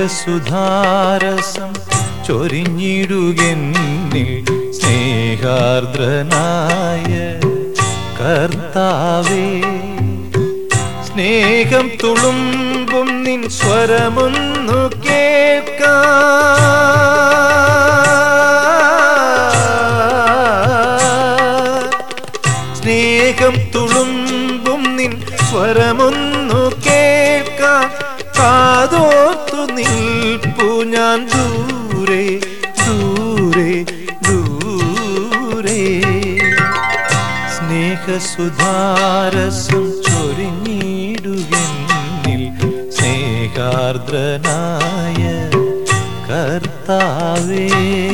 സ്നേഹസുധാരസം ചൊരിഞ്ഞിടുകെന്നിൽ സ്നേഹാർദ്രനായ കർത്താവേ സ്നേഹം തുളുമ്പും നിൻ സ്വരമൊന്നു കേൾക്കാം സ്നേഹം തുളുമ്പും നിൻ സ്വരമൊന്നു കേൾക്കാൻ കാതോർത്തു നിൽപ്പു ഞാൻ ദൂരെ ദൂരെ ദൂരെ സ്നേഹസുധാരസം ചൊരിഞ്ഞിടുകെന്നിൽ സ്നേഹാർദ്രനായ കർത്താവേ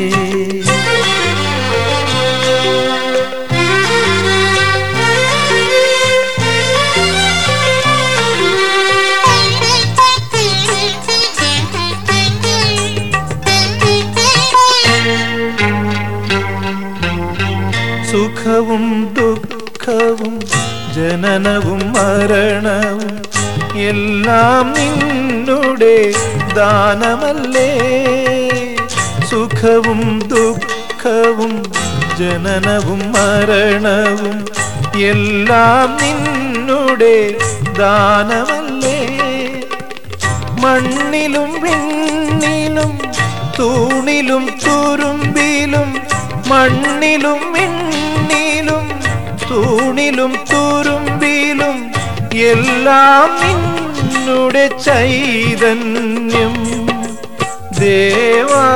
സുഖവും ദുഃഖവും ജനനവും മരണവും എല്ലാം നിന്നുടെ ദാനമല്ലേ സുഖവും ദുഃഖവും ജനനവും മരണവും എല്ലാം നിന്നുടെ ദാനമല്ലേ മണ്ണിലും വിണ്ണിലും തൂണിലും തുരുമ്പിലും മണ്ണിലും വിണ്ണിലും തൂണിലും തുരുമ്പിലും എല്ലാം നിന്നുടെ ചൈതന്യം ദേവാ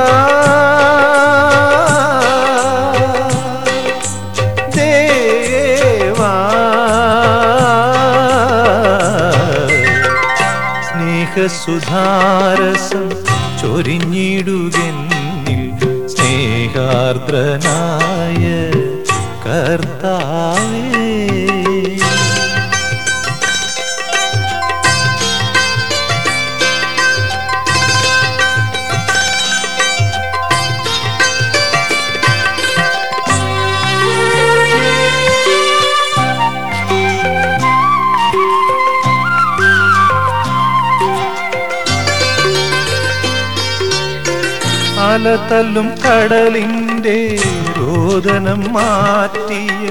ദേവാ സ്നേഹസുധാരസം ചൊരിഞ്ഞിടുകെന്നിൽ സ്നേഹാർദ്രനായ കർത്താവേ അലതല്ലും കടലിൻ്റെ രോദനം മാറ്റിയ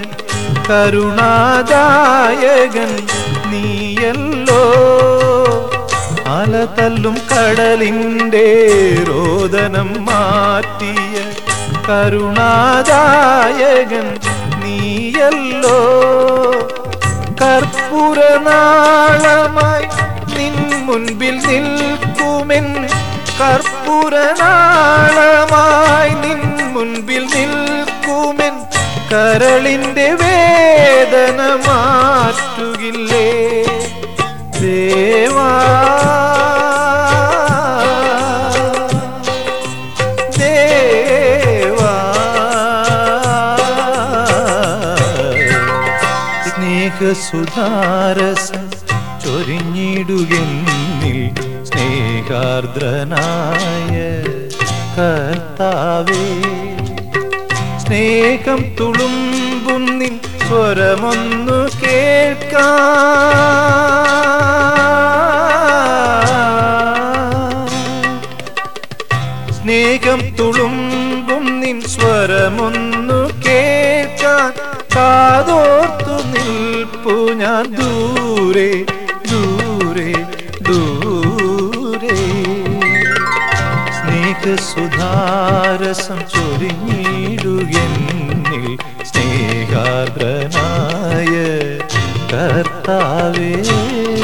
കരുണാദായകൻ നീയല്ലോ അലതല്ലും കടലിൻ്റെ രോദനം മാറ്റിയ കരുണാദായകൻ നീയല്ലോ കർപ്പൂരനാളമായി നിൻ മുൻപിൽ നിൽക്കുമെൻ കർപ്പൂരനാളമായി നിൻ മുൻപിൽ നിൽക്കുമെൻ കരളിന്റെ വേദന മാറ്റുകില്ലേ ദേവാ ദേവാ സ്നേഹസുധാരസം ചൊരിഞ്ഞിടുകെന്നിൽ സ്നേഹാർദ്രനായ കർത്താവേ സ്നേഹം തുളുമ്പുന്നിൻ സ്വരമൊന്നു കേൾക്കാം സ്നേഹം തുളുമ്പും നിൻ സ്വരമൊന്നു കേൾക്കാൻ കാതോർത്തു നിൽപ്പു ഞാൻ ദൂരെ ദൂരെ ദൂരെ സ്നേഹസുധാരസം ചൊരിഞ്ഞിടുകെന്നിൽ സ്നേഹാർദ്രനായ കർത്താവേ